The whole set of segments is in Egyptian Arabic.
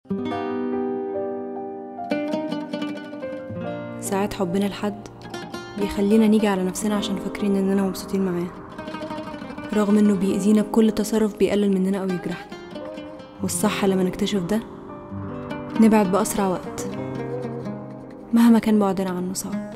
ساعات حبنا لحد بيخلينا نيجي على نفسنا عشان فاكرين اننا مبسوطين معاه رغم انه بيأذينا بكل تصرف بيقلل مننا او يجرحنا والصح لما نكتشف ده نبعد بأسرع وقت مهما كان بعدنا عنه صعب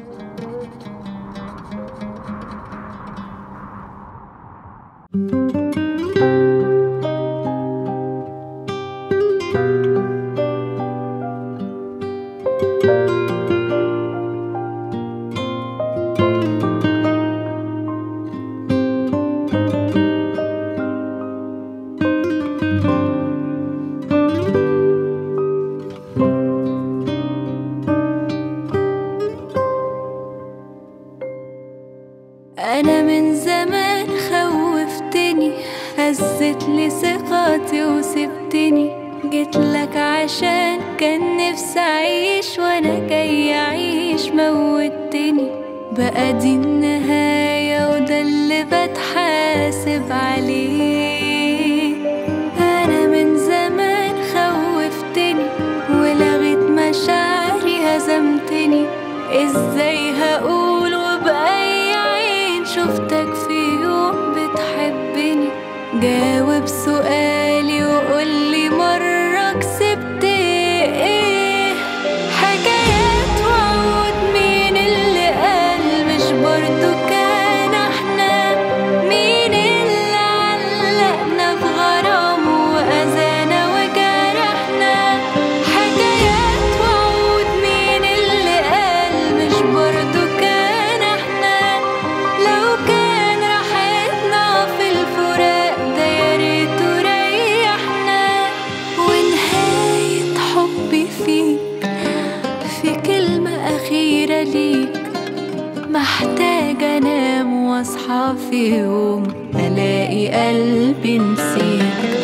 أنا من زمان خوفتني هزت لي ثقتي وسبتني جيت لك عشان كان نفسي أعيش وأنا جاي أعيش موتني بقى دي النهاية وده اللي بتحاسب عليه أنا من زمان خوفتني ولغيت مشاعري هزمتني ازاي هقول وبأي عين شفتك في يوم بتحبني جاوب سؤالي وقولي مرة كسبت ايه حكايات وعود مين اللي قال مش برضو كان احنا مين اللي علقنا في غرام وأذانا وجرحنا حكايات وعود مين اللي قال مش برضو كان احنا لو كان راحتنا في الفراق ده يا ريته ريحنا ونهاية حبي فيك في كلمة أخيرة ليك محتاجة أنام وأصحى في يوم ألاقي قلبي نسيك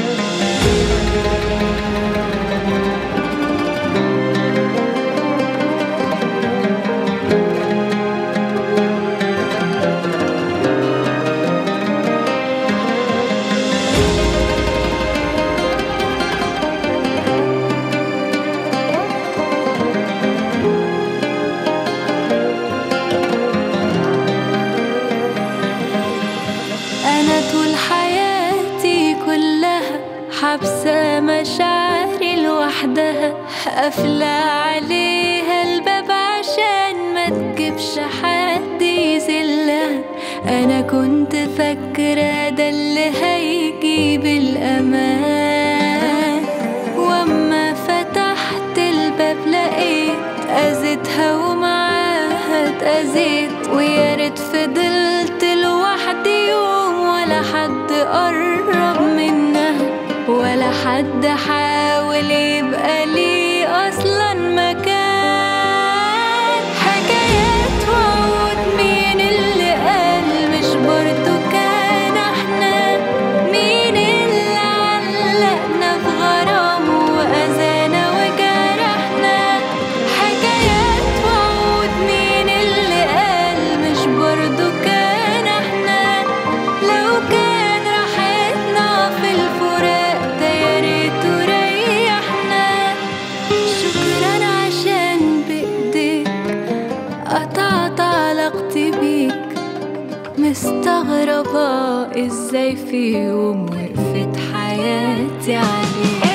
أنا طول حياتي كلها حابسة مشاعري لوحدها قافلة عليها الباب عشان ما تجيبش حد يذلها أنا كنت فاكرة ده اللي هيجيب الأمان وأما فتحت الباب لقيت أذيتها ومعاها اتأذيت ويا ريت فضلت لوحدي يوم ولا حد قرب منها ولا حد حاول يبقى لي أصلا مكان حكايات وعود مين اللي قال مش برضو كان احنا مين اللي علقنا في غرام وأذانا وجرحنا حكايات وعود مين اللي قال مش برضو كان احنا لو كان راحتنا في الفراق ده يا ريته ريحنا شكرا عشان بإيديك قطعت علاقتي بيك مستغربة ازاي في يوم وقفت حياتي عليك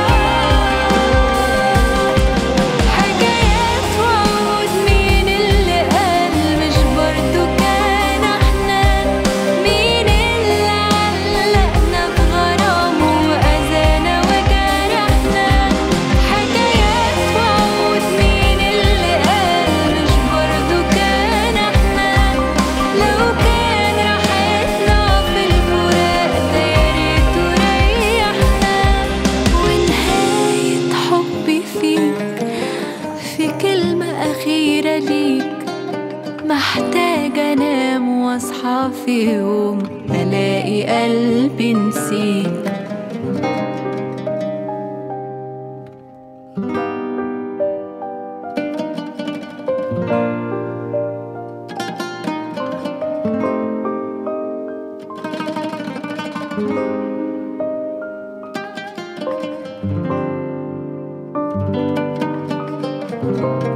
حكايات وعود مين اللي محتاج انام واصحى في يوم الاقي قلبي نسيت thank you